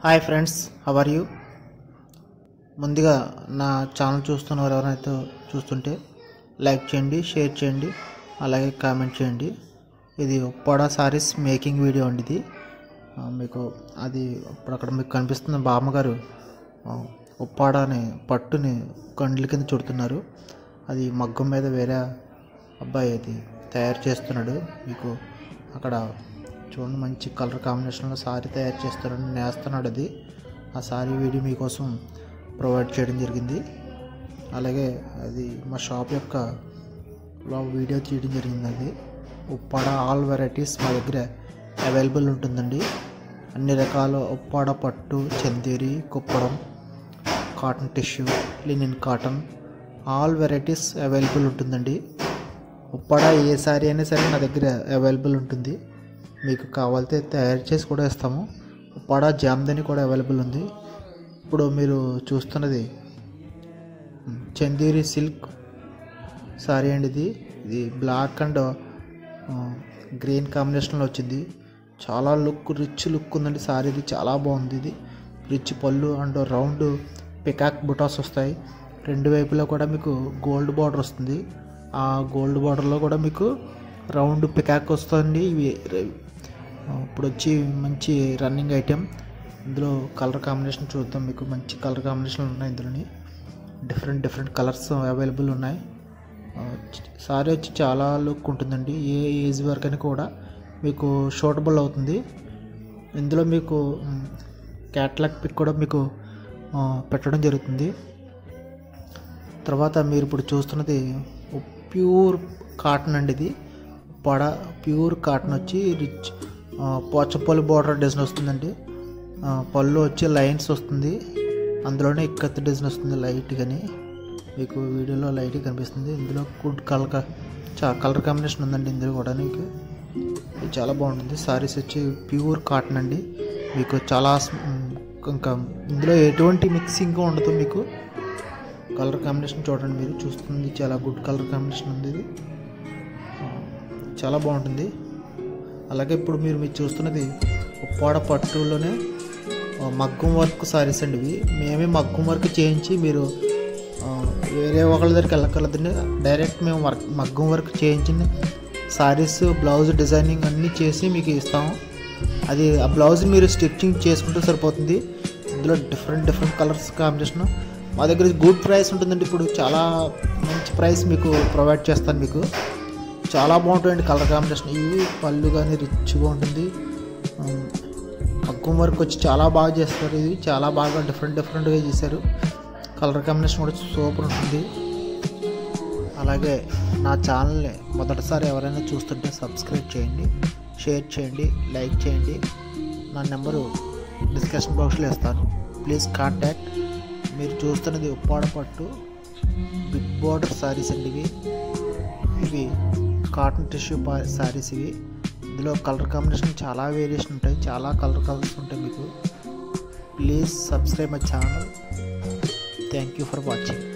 hi friends how are you ముందుగా నా channel చూస్తున్న వారు ఎవరైతే చూస్తుంటే లైక్ చేయండి షేర్ చేయండి అలాగే కామెంట్ చేయండి ఇది ఉప్పాడ సారీస్ మేకింగ్ వీడియో అండి ఇది ఆ, మీకు అది ఇప్పుడు అక్కడ మీకు కనిపిస్తున్న బామ్మగారు ఆ, ఉప్పాడ అనే పట్టుని కండ్ల కింద చుడుతున్నారు అది మగ్గం మీద వేరే అబ్బాయి అది తయారు చేస్తున్నాడు మీకు అక్కడ చూడండి మంచి కలర్ కాంబినేషన్లో సారీ తయారు చేస్తున్నాడు నేస్తున్నాడు అది ఆ సారీ వీడియో మీకోసం ప్రొవైడ్ చేయడం జరిగింది అలాగే అది మా షాప్ యొక్క లో వీడియో తీయడం జరిగింది అది ఉప్పాడ ఆల్ వెరైటీస్ మా దగ్గర అవైలబుల్ ఉంటుందండి అన్ని రకాల ఉప్పాడ పట్టు Chanderi Kuppadam cotton tissue linen cotton all varieties available ఉంటుందండి ఉప్పాడ ఏ సారీ అయినా సరే నా దగ్గర అవైలబుల్ ఉంటుంది మీకు కావాలితే తయారు చేసి కూడా ఇస్తాము ఉప్పాడ జామ్దని కూడా అవైలబుల్ ఉంది ఇప్పుడు మీరు చూస్తున్నది చందేరి సిల్క్ సారీ అండి ఇది ఇది బ్లాక్ అండ్ గ్రీన్ కాంబినేషన్లో వచ్చింది చాలా లుక్ రిచ్ లుక్ ఉందండి సారీ ఇది చాలా బాగుంది ఇది రిచ్ పళ్ళు అండ్ రౌండ్ పికాక్ బుటాస్ వస్తాయి రెండు వైపులా కూడా మీకు గోల్డ్ బార్డర్ వస్తుంది ఆ గోల్డ్ బార్డర్లో కూడా మీకు రౌండ్ పికాక్ వస్తుంది ఇవి ఇప్పుడు వచ్చి మంచి రన్నింగ్ ఐటెం ఇందులో కలర్ కాంబినేషన్ చూద్దాం మీకు మంచి కలర్ కాంబినేషన్లు ఉన్నాయి ఇందులోని డిఫరెంట్ డిఫరెంట్ కలర్స్ అవైలబుల్ ఉన్నాయి సారీ వచ్చి చాలా లుక్ ఉంటుందండి ఏ ఏజ్ వరకైనా కూడా మీకు షూటబుల్ అవుతుంది ఇందులో మీకు క్యాట్లాగ్ పిక్ కూడా మీకు ఆ, పెట్టడం జరుగుతుంది తర్వాత మీరు ఇప్పుడు చూస్తున్నది ప్యూర్ కాటన్ అండి ఇది పడ ప్యూర్ కాటన్ వచ్చి రిచ్ ఆ, పోచంపల్లి బార్డర్ డిజైన్ వస్తుందండి ఆ, పళ్ళు వచ్చి లైన్స్ వస్తుంది అందులోనే ఇక్కత్ డిజైన్ వస్తుంది లైట్గాని మీకు వీడియోలో లైట్గా కనిపిస్తుంది ఇందులో గుడ్ కలర్ చా కలర్ కాంబినేషన్ ఉందండి ఇందులో కూడా మీకు ఇది చాలా బాగుంటుంది సారీస్ వచ్చి ప్యూర్ కాటన్ అండి మీకు చాలా స్- ఇంకా ఇందులో ఎటువంటి మిక్సింగ్ ఉండదు మీకు కలర్ కాంబినేషన్ చూడండి మీరు చూస్తుంది చాలా గుడ్ కలర్ కాంబినేషన్ ఉంది ఇది ఆ, చాలా బాగుంటుంది అలాగే ఇప్పుడు మీరు మీరు చూస్తున్నది ఉప్పాడ పట్టులోనే ఆ, మగ్గం వర్క్ సారీస్ అండి ఇవి మేమే మగ్గం వర్క్ చేయించి మీరు ఆ, వేరే ఒకళ్ళ దగ్గరికి వెళ్ళకలదండి డైరెక్ట్ మేము వర్క్ మగ్గం వర్క్ చేయించిన సారీస్ బ్లౌజ్ డిజైనింగ్ అన్నీ చేసి మీకు ఇస్తాము అది ఆ బ్లౌజ్ మీరు స్టిచ్చింగ్ చేసుకుంటే సరిపోతుంది ఇందులో డిఫరెంట్ డిఫరెంట్ కలర్స్ కాంబినేషన్ మా దగ్గర గుడ్ ప్రైస్ ఉంటుందండి ఇప్పుడు చాలా మంచి ప్రైస్ మీకు ప్రొవైడ్ చేస్తాను మీకు చాలా బాగుంటాయండి కలర్ కాంబినేషన్ ఇవి పళ్ళు కానీ రిచ్గా ఉంటుంది ఉమ్, మగ్గం వర్క్ వచ్చి చాలా బాగా చేస్తారు ఇది చాలా బాగా డిఫరెంట్ డిఫరెంట్గా చేశారు కలర్ కాంబినేషన్ కూడా సూపర్ ఉంటుంది అలాగే నా ఛానల్ని మొదటిసారి ఎవరైనా చూస్తుంటే సబ్స్క్రైబ్ చేయండి షేర్ చేయండి లైక్ చేయండి నా నెంబరు డిస్కషన్ బాక్స్లో ఇస్తాను ప్లీజ్ కాంటాక్ట్ మీరు చూస్తున్నది ఉప్పాడ పట్టు బిగ్ బార్డర్ సారీస్ అండి ఇవి ఇవి కాటన్ టిష్యూ సారీస్ ఇవి ఇందులో కలర్ కాంబినేషన్ చాలా వేరియేషన్ ఉంటాయి చాలా కలర్ కలర్స్ ఉంటాయి మీకు please subscribe my channel thank you for watching